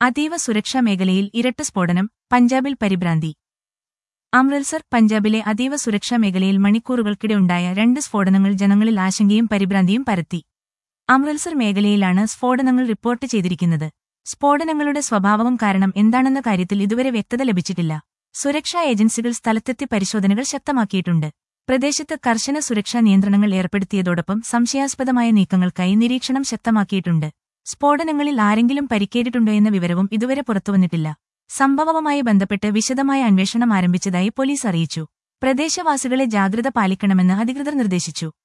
അതീവ സുരക്ഷാ മേഖലയിൽ ഇരട്ട സ്ഫോടനം പഞ്ചാബിൽ പരിഭ്രാന്തി അമൃത്സർ പഞ്ചാബിലെ അതീവ സുരക്ഷാ മേഖലയിൽ മണിക്കൂറുകൾക്കിടെ ഉണ്ടായ രണ്ട് സ്ഫോടനങ്ങൾ ജനങ്ങളിൽ ആശങ്കയും പരിഭ്രാന്തിയും പരത്തി അമൃത്സർ മേഖലയിലാണ് സ്ഫോടനങ്ങൾ റിപ്പോർട്ട് ചെയ്തിരിക്കുന്നത് സ്ഫോടനങ്ങളുടെ സ്വഭാവവും കാരണം എന്താണെന്ന കാര്യത്തിൽ ഇതുവരെ വ്യക്തത ലഭിച്ചിട്ടില്ല സുരക്ഷാ ഏജൻസികൾ സ്ഥലത്തെത്തി പരിശോധനകൾ ശക്തമാക്കിയിട്ടുണ്ട് പ്രദേശത്ത് കർശന സുരക്ഷാ നിയന്ത്രണങ്ങൾ ഏർപ്പെടുത്തിയതോടൊപ്പം സംശയാസ്പദമായ നീക്കങ്ങൾക്കായി നിരീക്ഷണം ശക്തമാക്കിയിട്ടുണ്ട് സ്ഫോടനങ്ങളിൽ ആരെങ്കിലും പരിക്കേറ്റിട്ടുണ്ടോ എന്ന വിവരവും ഇതുവരെ പുറത്തുവന്നിട്ടില്ല സംഭവവുമായി ബന്ധപ്പെട്ട് വിശദമായ അന്വേഷണം ആരംഭിച്ചതായി പോലീസ് അറിയിച്ചു പ്രദേശവാസികളെ ജാഗ്രത പാലിക്കണമെന്ന് അധികൃതർ നിർദ്ദേശിച്ചു